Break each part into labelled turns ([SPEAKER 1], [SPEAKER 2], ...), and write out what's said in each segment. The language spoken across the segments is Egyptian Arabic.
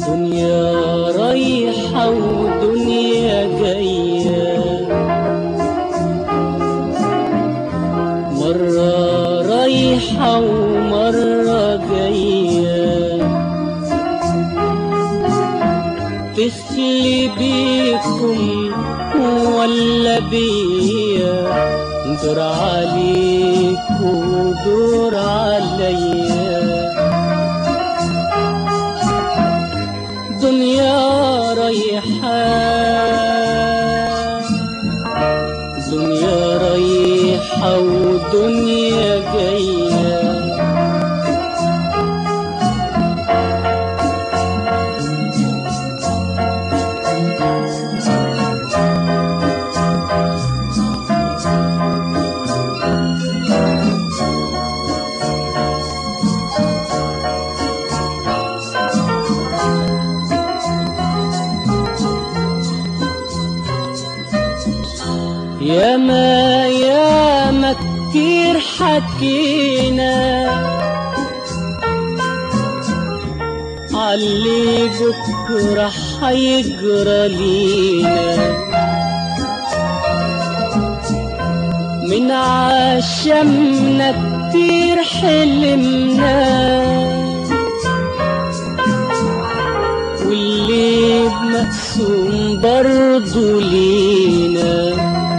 [SPEAKER 1] دنيا رايحة ودنيا جاية مرة رايحة ومرة جاية تخلي بيكم ولا بيا دور عليك ودور عليا دنيا رايحة دنيا رايحة ودنيا جاية ياما ياما كتير حكينا علي بكرة حيجرى لينا من عشمنا كتير حلمنا واللي مقسوم برضو لينا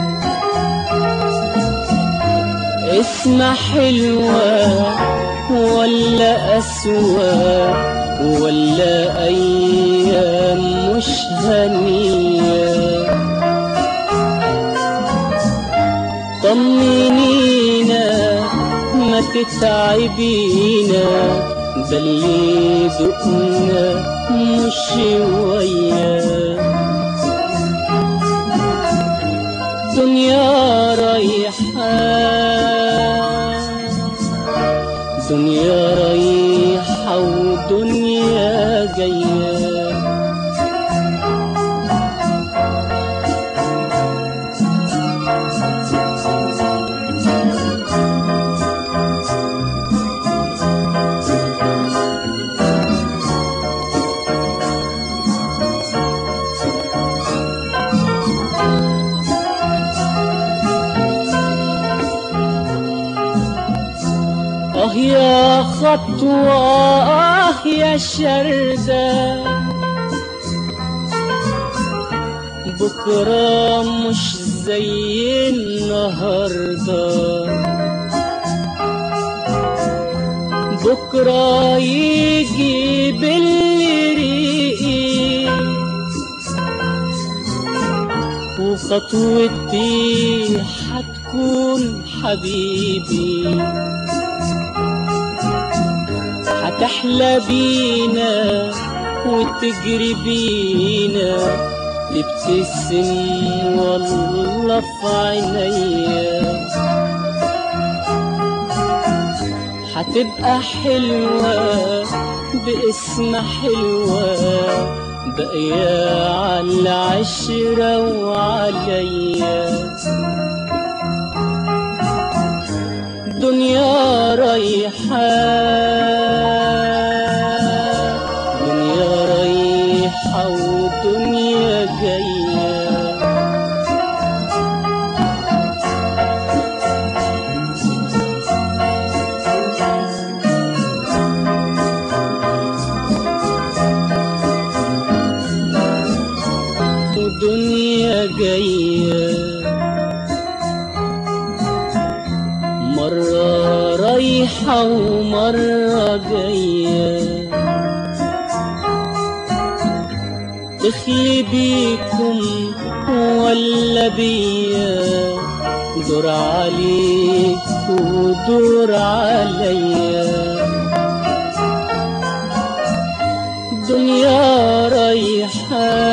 [SPEAKER 1] اسمها حلوة ولا أسوأ ولا أيام مش هنية طمنينا ما تتعبينا ده اللي ذقنا مش شويه دنيا رايحة دنيا رايحة ودنيا جاية آه يا خطوة آه يا شردة بكرة مش زي النهاردة بكرة يجي بالريق وخطوتي حتكون حبيبي هتحلى بينا وتجري بينا تبتسم والله في عينيا هتبقى حلوة باسم حلوة باقية على العشرة وعليا دنيا رايحة دنيا رايحة ودنيا جاية ودنيا جايه مرة رايحة ومرة جاية تخلي بيكم ولا بيا دور عليك ودور عليا دنيا رايحة